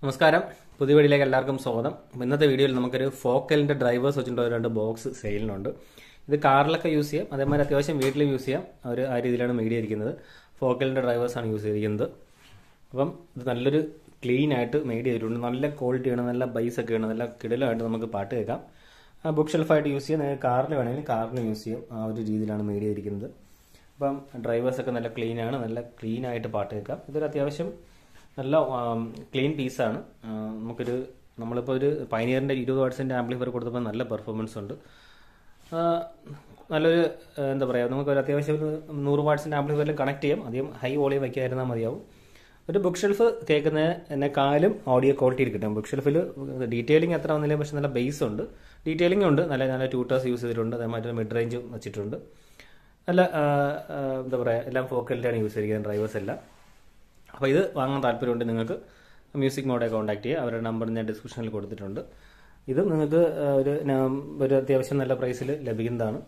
നമസ്കാരം പുതിയ വീഡിയോയിലേക്ക് എല്ലാവർക്കും സ്വാഗതം അപ്പോൾ ഇന്നത്തെ വീഡിയോയിൽ നമുക്കൊരു ഫോക്കലിന്റെ ഡ്രൈവേഴ്സ് വെച്ചിട്ടുള്ള ഒരു രണ്ട് ബോക്സ് സെയിലിനുണ്ട് ഇത് കാറിലൊക്കെ യൂസ് ചെയ്യാം അതേമാതിരി അത്യാവശ്യം വീട്ടിലും യൂസ് ചെയ്യാം അവർ ആ രീതിയിലാണ് മീഡിയ ഇരിക്കുന്നത് ഫോക്കലിന്റെ ഡ്രൈവേഴ്സ് ആണ് യൂസ് ചെയ്തിരിക്കുന്നത് അപ്പം ഇത് നല്ലൊരു ക്ലീൻ ആയിട്ട് മെയ്ഡ് ചെയ്തിട്ടുണ്ട് നല്ല ക്വാളിറ്റിയാണ് നല്ല ബൈസ് ഒക്കെയാണ് നല്ല കിടലായിട്ട് നമുക്ക് പാട്ട് കേൾക്കാം ബുക്ക് ഷെൽഫായിട്ട് യൂസ് ചെയ്യാം നിങ്ങൾക്ക് കാറിൽ വേണമെങ്കിൽ കാറിന് യൂസ് ചെയ്യും ആ ഒരു രീതിയിലാണ് മെയ്ഡ് ചെയ്തിരിക്കുന്നത് അപ്പം ഡ്രൈവേഴ്സൊക്കെ നല്ല ക്ലീൻ ആണ് നല്ല ക്ലീൻ ആയിട്ട് പാട്ട് കേൾക്കാം ഇതൊരു അത്യാവശ്യം നല്ല ക്ലീൻ പീസാണ് നമുക്കൊരു നമ്മളിപ്പോൾ ഒരു പൈനിയറിൻ്റെ ഇരുപത് വാട്ട്സിൻ്റെ ആംപ്ലിഫയർ കൊടുത്തപ്പോൾ നല്ല പെർഫോമൻസ് ഉണ്ട് ആ, നല്ലൊരു ആ, എന്താ പറയുക നമുക്ക് ഒരു അത്യാവശ്യം ഒരു നൂറ് വാട്ട്സിൻ്റെ ആംപ്ലിഫയറിൽ കണക്ട് ചെയ്യാം അധികം ഹൈ വോളിയം വയ്ക്കാതിരുന്നാൽ മതിയാവും ഒരു ബുക്ക് ഷെൽഫ് കേൾക്കുന്നതിനേക്കാളും ഓഡിയോ ക്വാളിറ്റിയിൽ കിട്ടും ബുക്ക് ഷെൽഫിൽ ഡീറ്റെയിലിംഗ് അത്ര വന്നില്ല പക്ഷെ നല്ല ബേസ് ഉണ്ട് ഡീറ്റെയിലിംഗ് ഉണ്ട് നല്ല നല്ല ട്യൂട്ടേഴ്സ് യൂസ് ചെയ്തിട്ടുണ്ട് അതേമാതിരി മിഡ് റേഞ്ച് വെച്ചിട്ടുണ്ട് നല്ല ആ, ആ, എന്താ പറയുക എല്ലാം ഫോക്കലിൻ്റെയാണ് യൂസ് ചെയ്തിരിക്കുന്നത് ഡ്രൈവേഴ്സ് എല്ലാം അപ്പോൾ ഇത് വാങ്ങാൻ താല്പര്യമുണ്ട് നിങ്ങൾക്ക് മ്യൂസിക് മോഡെ കോൺടാക്ട് ചെയ്യുക അവരുടെ നമ്പർ ഞാൻ ഡിസ്ക്രിപ്ഷനിൽ കൊടുത്തിട്ടുണ്ട് ഇത് നിങ്ങൾക്ക് ആ, ഒരു ന- ഒരു അത്യാവശ്യം നല്ല പ്രൈസിൽ ലഭിക്കുന്നതാണ്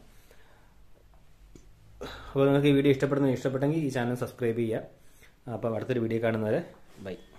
അപ്പോൾ നിങ്ങൾക്ക് ഈ വീഡിയോ ഇഷ്ടപ്പെടുന്ന ഇഷ്ടപ്പെട്ടെങ്കിൽ ഈ ചാനൽ സബ്സ്ക്രൈബ് ചെയ്യുക അപ്പോൾ അടുത്തൊരു വീഡിയോ കാണുന്നവരെ ബൈ